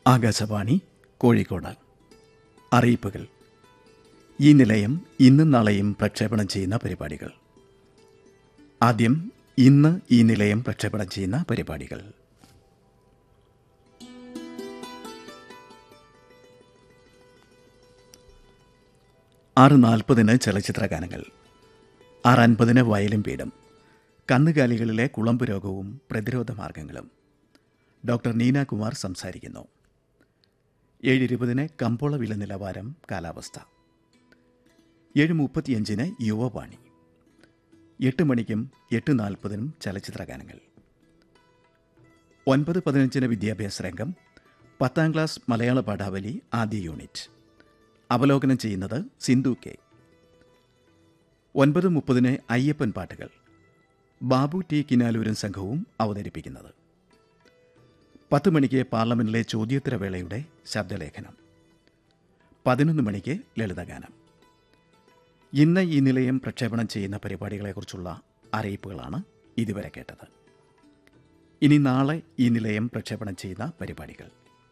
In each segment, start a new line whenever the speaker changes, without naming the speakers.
ആകാശവാണി കോഴിക്കോട് അറിയിപ്പുകൾ ഈ നിലയം ഇന്നും നാളെയും പ്രക്ഷേപണം ചെയ്യുന്ന പരിപാടികൾ ആദ്യം ഇന്ന് ഈ നിലയം പ്രക്ഷേപണം ചെയ്യുന്ന പരിപാടികൾ ആറ് നാൽപ്പതിന് ചലച്ചിത്ര ഗാനങ്ങൾ ആറ് അൻപതിന് വയലും പീഠം കന്നുകാലികളിലെ കുളമ്പ് രോഗവും പ്രതിരോധ മാർഗങ്ങളും ഡോക്ടർ നീന കുമാർ സംസാരിക്കുന്നു ഏഴ് ഇരുപതിന് കമ്പോള വില നിലവാരം കാലാവസ്ഥ ഏഴ് മുപ്പത്തിയഞ്ചിന് യുവവാണി എട്ട് മണിക്കും എട്ട് നാൽപ്പതിനും ചലച്ചിത്ര ഗാനങ്ങൾ ഒൻപത് പതിനഞ്ചിന് വിദ്യാഭ്യാസ രംഗം പത്താം ക്ലാസ് മലയാള പാഠാവലി ആദ്യ യൂണിറ്റ് അവലോകനം ചെയ്യുന്നത് സിന്ധു കെ ഒൻപത് മുപ്പതിന് അയ്യപ്പൻ പാട്ടുകൾ ബാബു ടി കിനാലൂരൻ സംഘവും അവതരിപ്പിക്കുന്നത് പത്ത് മണിക്ക് പാർലമെന്റിലെ ചോദ്യോത്തരവേളയുടെ ശബ്ദലേഖനം പതിനൊന്ന് മണിക്ക് ലളിതഗാനം ഇന്ന് ഈ നിലയം പ്രക്ഷേപണം ചെയ്യുന്ന പരിപാടികളെക്കുറിച്ചുള്ള അറിയിപ്പുകളാണ് ഇതുവരെ കേട്ടത് ഇനി നാളെ ഈ നിലയം പ്രക്ഷേപണം ചെയ്യുന്ന പരിപാടികൾ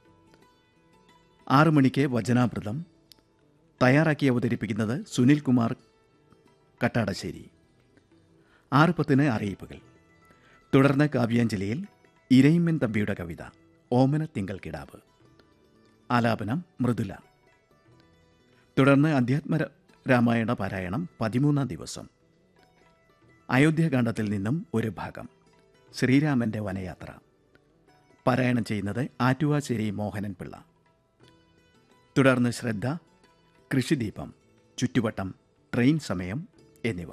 ആറു മണിക്ക് വചനാമൃതം തയ്യാറാക്കി അവതരിപ്പിക്കുന്നത് സുനിൽ കുമാർ കട്ടാടശ്ശേരി ആറ് പത്തിന് അറിയിപ്പുകൾ തുടർന്ന് കാവ്യാഞ്ജലിയിൽ ഇരയിമ്മൻ തമ്പിയുടെ കവിത ഓമന തിങ്കൾ കിടാവ് ആലാപനം മൃദുല തുടർന്ന് അധ്യാത്മ രാമായണ പാരായണം പതിമൂന്നാം ദിവസം അയോധ്യകാന്ഡത്തിൽ നിന്നും ഒരു ഭാഗം ശ്രീരാമന്റെ വനയാത്ര പാരായണം ചെയ്യുന്നത് ആറ്റുവാശ്ശേരി മോഹനൻ പിള്ള തുടർന്ന് ശ്രദ്ധ കൃഷിദീപം ചുറ്റുവട്ടം ട്രെയിൻ സമയം എന്നിവ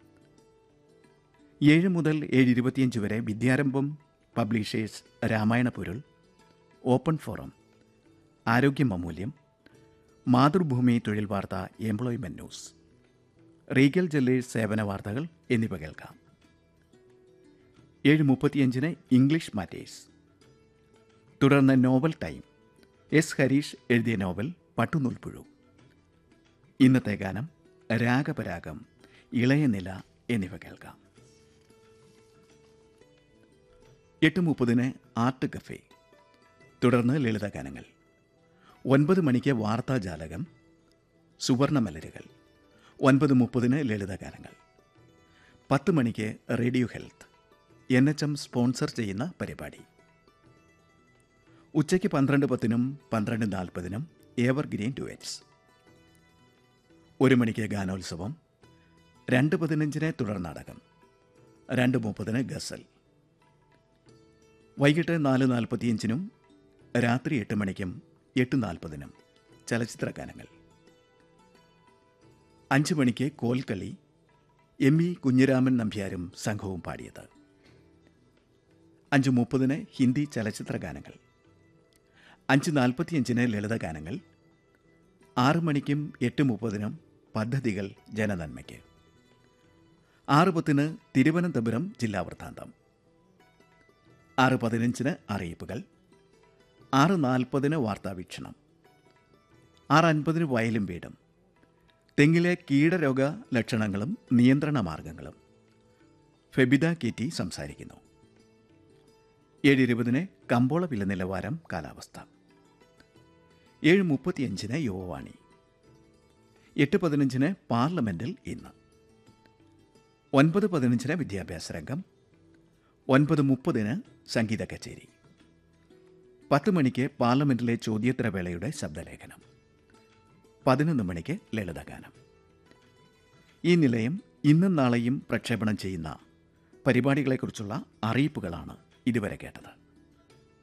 ഏഴ് മുതൽ ഏഴ് ഇരുപത്തിയഞ്ച് വരെ വിദ്യാരംഭം പബ്ലിഷേഴ്സ് രാമായണ പൊരുൾ ഓപ്പൺ ഫോറം ആരോഗ്യം അമൂല്യം മാതൃഭൂമി തൊഴിൽ വാർത്ത എംപ്ലോയ്മെന്റ് ന്യൂസ് റീഗൽ ജ്വല്ലേഴ്സ് സേവന വാർത്തകൾ എന്നിവ കേൾക്കാം ഏഴ് മുപ്പത്തിയഞ്ചിന് ഇംഗ്ലീഷ് മാറ്റേഴ്സ് തുടർന്ന് നോവൽ ടൈം എസ് ഹരീഷ് എഴുതിയ നോവൽ പട്ടുനൂൽപ്പുഴു ഇന്നത്തെ ഗാനം രാഗപരാഗം ഇളയനില എന്നിവ കേൾക്കാം എട്ട് മുപ്പതിന് ആർട്ട് കഫേ തുടർന്ന് ലളിതഗാനങ്ങൾ ഒൻപത് മണിക്ക് വാർത്താജാലകം സുവർണമലരുകൾ ഒൻപത് മുപ്പതിന് ലളിതഗാനങ്ങൾ പത്ത് മണിക്ക് radio health N H M sponsor ചെയ്യുന്ന പരിപാടി ഉച്ചയ്ക്ക് പന്ത്രണ്ട് പത്തിനും പന്ത്രണ്ട് നാൽപ്പതിനും ഏവർഗ്രീൻ ഡുവറ്റ്സ് ഒരു മണിക്ക് ഗാനോത്സവം രണ്ട് പതിനഞ്ചിന് തുടർ നാടകം രണ്ട് മുപ്പതിന് ഗസൽ വൈകിട്ട് നാല് നാൽപ്പത്തിയഞ്ചിനും രാത്രി എട്ട് മണിക്കും എട്ട് നാൽപ്പതിനും ചലച്ചിത്ര ഗാനങ്ങൾ അഞ്ച് മണിക്ക് കോൽക്കളി എം ഇ കുഞ്ഞിരാമൻ നമ്പ്യാരും സംഘവും പാടിയത് അഞ്ച് മുപ്പതിന് ഹിന്ദി ചലച്ചിത്ര ഗാനങ്ങൾ അഞ്ച് നാൽപ്പത്തിയഞ്ചിന് ലളിത ഗാനങ്ങൾ ആറ് മണിക്കും എട്ട് മുപ്പതിനും പദ്ധതികൾ ജനനന്മയ്ക്ക് ആറ് പത്തിന് തിരുവനന്തപുരം ജില്ലാ വൃത്താന്തം ആറ് പതിനഞ്ചിന് അറിയിപ്പുകൾ ആറ് നാൽപ്പതിന് വാർത്താവീക്ഷണം ആറ് അൻപതിന് വയലും വീടും തെങ്ങിലെ കീടരോഗ ലക്ഷണങ്ങളും നിയന്ത്രണ മാർഗങ്ങളും ഫെബിത കെറ്റി സംസാരിക്കുന്നു ഏഴ് ഇരുപതിന് കമ്പോള വില നിലവാരം കാലാവസ്ഥ ഏഴ് മുപ്പത്തിയഞ്ചിന് യുവവാണി എട്ട് പതിനഞ്ചിന് പാർലമെന്റിൽ ഇന്ന് ഒൻപത് പതിനഞ്ചിന് വിദ്യാഭ്യാസ രംഗം ഒൻപത് മുപ്പതിന് സംഗീത കച്ചേരി പത്ത് മണിക്ക് പാർലമെന്റിലെ ചോദ്യോത്തരവേളയുടെ ശബ്ദലേഖനം പതിനൊന്ന് മണിക്ക് ലളിതഗാനം ഈ നിലയം ഇന്നും നാളെയും പ്രക്ഷേപണം ചെയ്യുന്ന പരിപാടികളെക്കുറിച്ചുള്ള അറിയിപ്പുകളാണ് ഇതുവരെ കേട്ടത്